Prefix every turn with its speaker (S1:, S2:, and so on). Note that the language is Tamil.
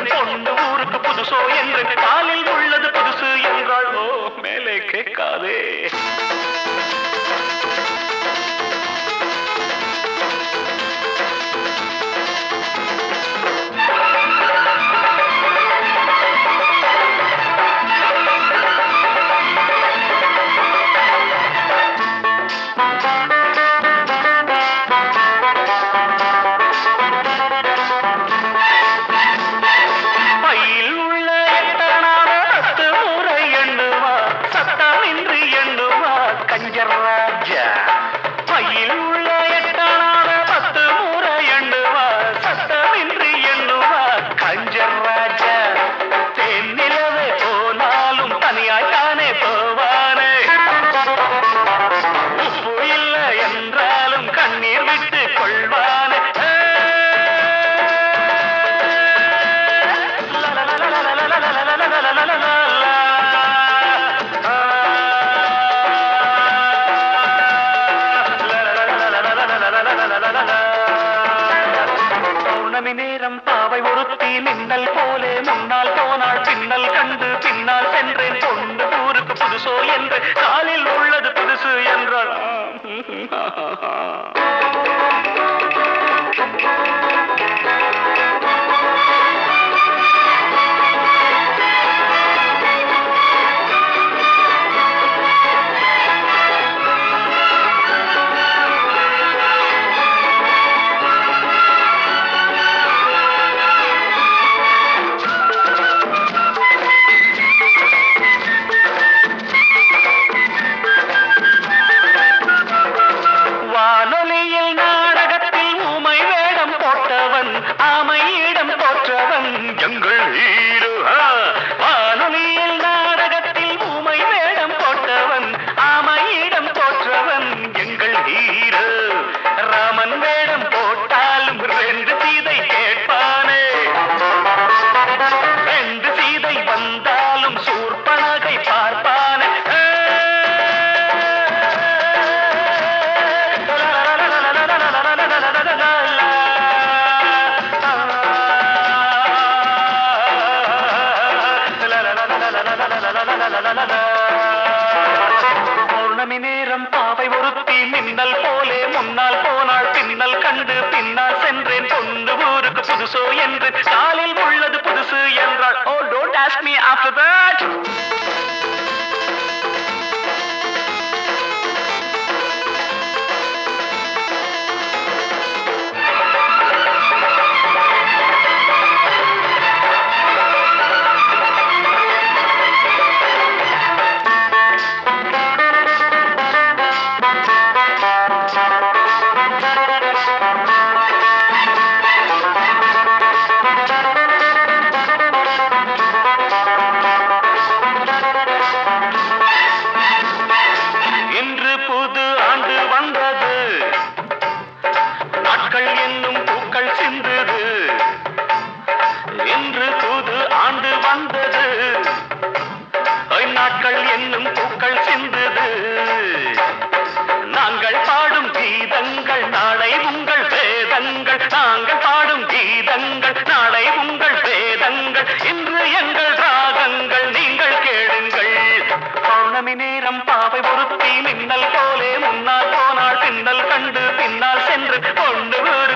S1: சென்றேன் பொண்ணு ஊருக்கு புதுசோ என்று காலில் உள்ளது புதுசு என்றாள் ஓ மேலே கேட்காதே பையில் உள்ள எட்டனான பத்து முறை எண்ணுவா சத்தமின்றி எண்ணுவா கஞ்சர் ராஜா பையில் உள்ள எட்டனான பத்து முறை எண்ணுவா சத்தமின்றி எண்ணுவா கஞ்சர் ராஜா தென்னிலவே போனாலும் தனியாய் தானே போவானே உப்பு இல்லை என்றாலும் கண்ணீர் விட்டு கொள்வானே பௌர்ணமி நேரம் பாவை ஒருத்தி மின்னல் போலே முன்னால் போனாள் பின்னல் கண்டு பின்னால் சென்றேன் பொண்ணு ஊருக்கு புதுசோ என்று காலில் உள்ளது புதுசு என்றாள் வானொலியில் நாடகத்தில் ஊமை வேடம் போட்டவன் ஆமையிடம் தோற்றவன் எங்கள் ஹீரோ ஆ. வானொலியில் நாடகத்தில் ஊமை வேடம் போட்டவன் ஆமையிடம் தோற்றவன் எங்கள் ஹீரோ ராமன் வேடம் போட்டாலும் ரெண்டு சீதை கேட்பானே ரெண்டு சீதை வந்தாலும் சூர்பனகை பார்ப்பானே பௌர்ணமி நேரம் பாவை ஒருத்தி மின்னல் போலே முன்னால் போனாள் பின்னல் கண்டு பின்னால் சென்றேன் பொண்ணு ஊருக்கு புதுசோ என்று காலில் உள்ளது புதுசு என்றாள் oh don't ask me after that இன்று புது ஆண்டு வந்தது நாட்கள் என்னும் பூக்கள் சிந்துது இன்று புது ஆண்டு வந்தது ஐ, நாட்கள் என்னும் பூக்கள் சிந்துது நாங்கள் பாடும் கீதங்கள் நாளை உங்கள் வேதங்கள் நாங்கள் பாடும் கீதங்கள் நாளை உங்கள் வேதங்கள் இன்று எங்கள் ராகங்கள் நீங்கள் கேளுங்கள் பௌர்ணமி நேரம் பாவை ஒருத்தி மின்னல் போலே முன்னால் போனாள் பின்னல் கண்டு பின்னால் சென்று கொண்டு